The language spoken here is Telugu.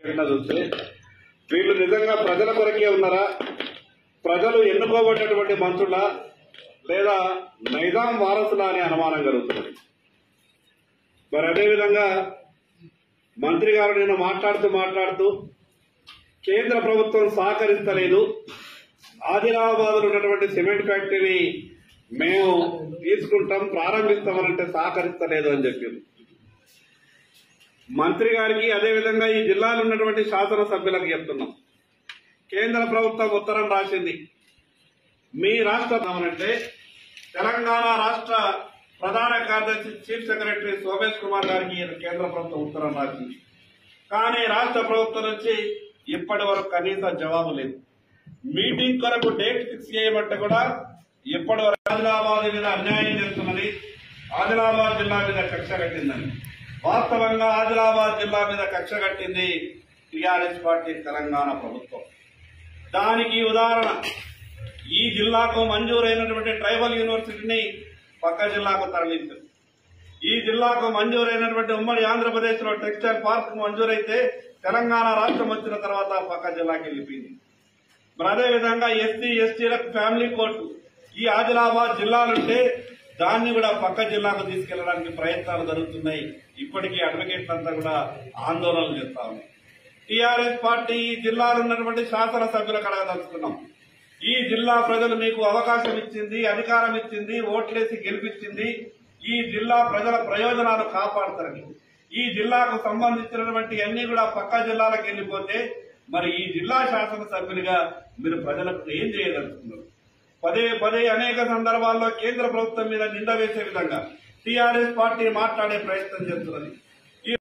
కింద చూస్తే వీళ్ళు నిజంగా ప్రజల కొరకే ఉన్నారా ప్రజలు ఎన్నుకోబడినటువంటి మంత్రులా లేదా నైజాం వారసులా అనే అనుమానం కలుగుతున్నది మరి అదేవిధంగా మంత్రి గారు నిన్న మాట్లాడుతూ మాట్లాడుతూ కేంద్ర ప్రభుత్వం సహకరిస్తలేదు ఆదిలాబాద్ ఉన్నటువంటి సిమెంట్ ఫ్యాక్టరీ మేము తీసుకుంటాం ప్రారంభిస్తామనంటే సహకరిస్తలేదు అని చెప్పింది మంత్రి గారికి అదేవిధంగా ఈ జిల్లాలో ఉన్నటువంటి శాసనసభ్యులకు చెప్తున్నాం కేంద్ర ప్రభుత్వం ఉత్తరం రాసింది మీ రాష్ట్ర అంటే తెలంగాణ రాష్ట్ర ప్రధాన కార్యదర్శి చీఫ్ సెక్రటరీ సోమేష్ కుమార్ గారికి కేంద్ర ప్రభుత్వం ఉత్తరం రాసింది కానీ రాష్ట్ర ప్రభుత్వం నుంచి ఇప్పటి వరకు కనీస జవాబు లేదు మీటింగ్ కొరకు డేట్ ఫిక్స్ చేయబట్టే కూడా ఇప్పటి వరకు ఆదిలాబాద్ మీద అన్యాయం చేస్తున్నది ఆదిలాబాద్ జిల్లా మీద కక్ష కట్టిందని వాస్తవంగా ఆదిలాబాద్ జిల్లా మీద కక్ష కట్టింది టీఆర్ఎస్ పార్టీ తెలంగాణ ప్రభుత్వం దానికి ఉదాహరణ ఈ జిల్లాకు మంజూరైనటువంటి ట్రైబల్ యూనివర్సిటీని పక్క జిల్లాకు తరలించారు ఈ జిల్లాకు మంజూరైనటువంటి ఉమ్మడి ఆంధ్రప్రదేశ్ లో టెక్స్టైల్ పార్క్ మంజూరైతే తెలంగాణ రాష్ట్రం వచ్చిన తర్వాత పక్క జిల్లాకి వెళ్ళిపోయింది మరి అదేవిధంగా ఎస్సీ ఎస్టీలకు ఫ్యామిలీ కోర్టు ఈ ఆదిలాబాద్ జిల్లాలుంటే దాన్ని కూడా పక్క జిల్లాకు తీసుకెళ్లడానికి ప్రయత్నాలు జరుగుతున్నాయి ఇప్పటికీ అడ్వకేట్లు అంతా కూడా ఆందోళనలు చేస్తా ఉన్నాయి టీఆర్ఎస్ పార్టీ ఈ జిల్లాలో ఉన్నటువంటి శాసనసభ్యులకు అడగదలుచుకున్నాం ఈ జిల్లా ప్రజలు మీకు అవకాశం ఇచ్చింది అధికారం ఇచ్చింది ఓట్లేసి గెలిపించింది ఈ జిల్లా ప్రజల ప్రయోజనాలు కాపాడతారని ఈ జిల్లాకు సంబంధించినటువంటి అన్ని కూడా పక్క జిల్లాలకు వెళ్లిపోతే మరి ఈ జిల్లా శాసనసభ్యులుగా మీరు ప్రజలకు ఏం చేయదలుచుకున్నారు పదే పదే అనేక సందర్భాల్లో కేంద్ర ప్రభుత్వం మీద నింద వేసే విధంగా టీఆర్ఎస్ పార్టీ మాట్లాడే ప్రయత్నం చేస్తున్నది